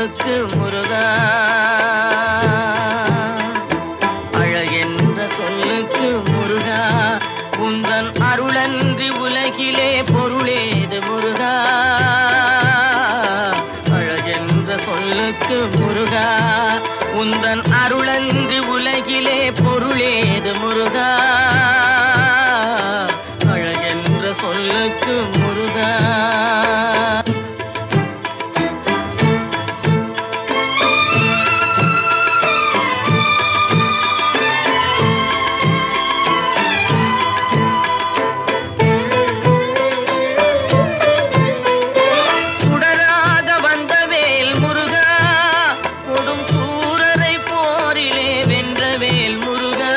சொல்லுக்கு முருகா அழகென்ற சொல்லுக்கு முருகா உந்தன் அருளன்றி உலகிலே பொருளேது முருகா அழகென்ற சொல்லுக்கு முருகா உந்தன் அருளன்றி உலகிலே பொருளேது முருகா அழகென்ற சொல்லுக்கு முருகா சுடராக வந்த வேல் முருகா கொடும் சூரரை போரிலே வென்ற வேல் முருகா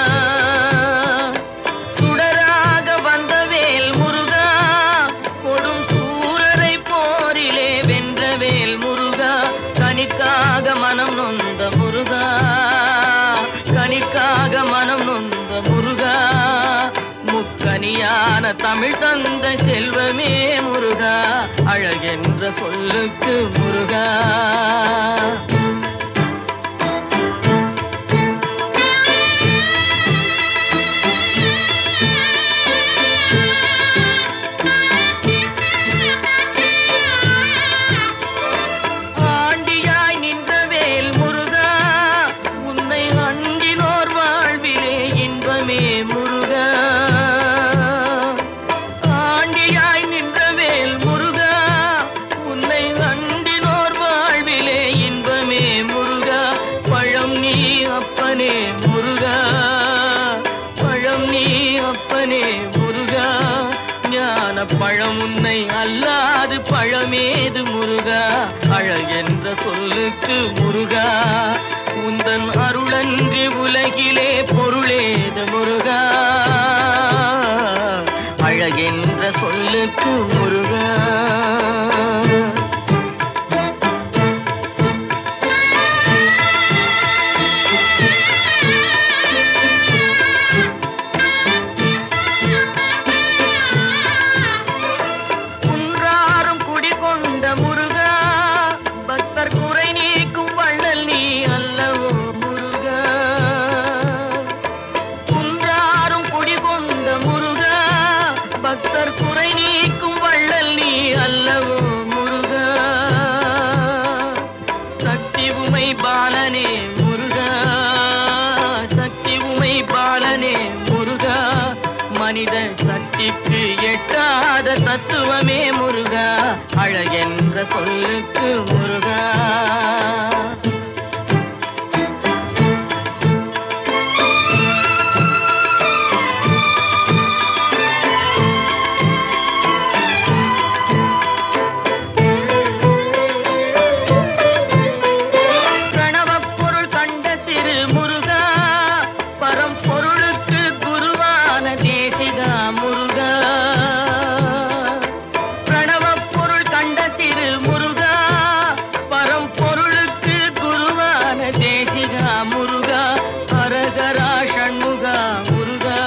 சுடராக வந்த வேல் முருகா கொடும் சூரரை போரிலே வென்ற வேல் முருகா கணிக்காக மனம் நொந்த முருகா கணிக்காக மனம் நொந்த முருகா முக்கனியான தமிழ் தந்த செல்வமே முருகா அழகென்ற சொல்லுக்கு முருகா ஆண்டியாய் நின்ற வேல் முருகா உன்னை அண்டினோர் வாழ்விலே இன்பமே முருகா ஆண்டியாய் நின்ற வேல் முருகா உன்னை அண்டினோர் வாழ்விலே இன்பமே முருகா பழம் நீ அப்பனே முருகா பழம் நீ அப்பனே முருகா ஞான பழம் உன்னை அல்லாது பழமேது முருகா அழகென்ற சொல்லுக்கு முருகா உந்தன் அருளன்றி உலகிலே பொருளேது முருகா அழகென்ற சொல்லுக்கு முருகா குன்றாரும் குடிகொண்ட முருகா பக்தர் குறை நீக்கும் வள்ளல் நீ அல்லவோ முருகா குன்றாரும் குடிகொண்ட முருகா பக்தர் குறை நீக்கும் வள்ளல் நீ அல்லவோ முருகா சக்தி உமை பாலனே முருகா சக்தி உமை பாலனே முருகா மனித சக்திக்கு எட்டாத தத்துவமே முருகா அழகென்ற சொல்லுக்கு முருகா பிரணவப் பொருள் கண்ட திரு முருகா பரம்பொருளுக்கு குருவான தேசிகா முருகா பிரணவப் பொருள் கண்ட திரு முருகா பரம்பொருளுக்கு குருவான தேசிகா முருகா ஹரஹரா ஷண்முகா முருகா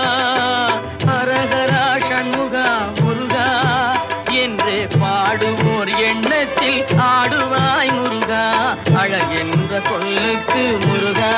ஹரஹரா ஷண்முகா முருகா என்று பாடுவோர் எண்ணத்தில் ஆடுவாய் முருகா அழகென்ற சொல்லுக்கு முருகா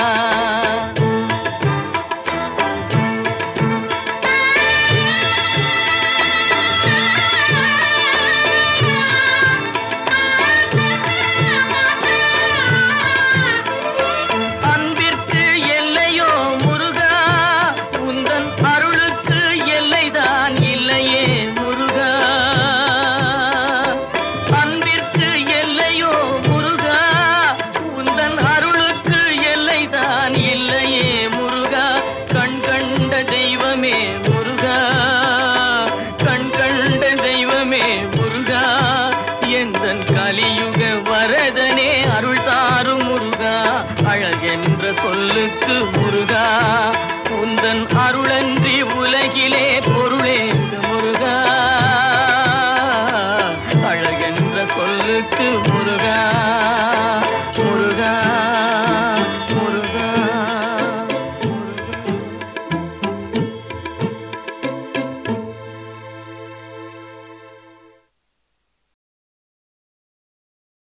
அன்பிற்கு எல்லையோ முருகா உந்தன் அருளுக்கு எல்லைதான் இல்லையே முருகா அன்பிற்கு எல்லையோ முருகா உந்தன் அருளுக்கு எல்லைதான் இல்லையே முருகா கண் கண்ட தெய்வமே முருகா கண் கண்ட தெய்வமே முருகா எந்தன் கலியுக வரதனே அருள் தாரும் முருகா அழகென்ற சொல்லுக்கு முருகா உந்தன் அருளன்றி உலகிலே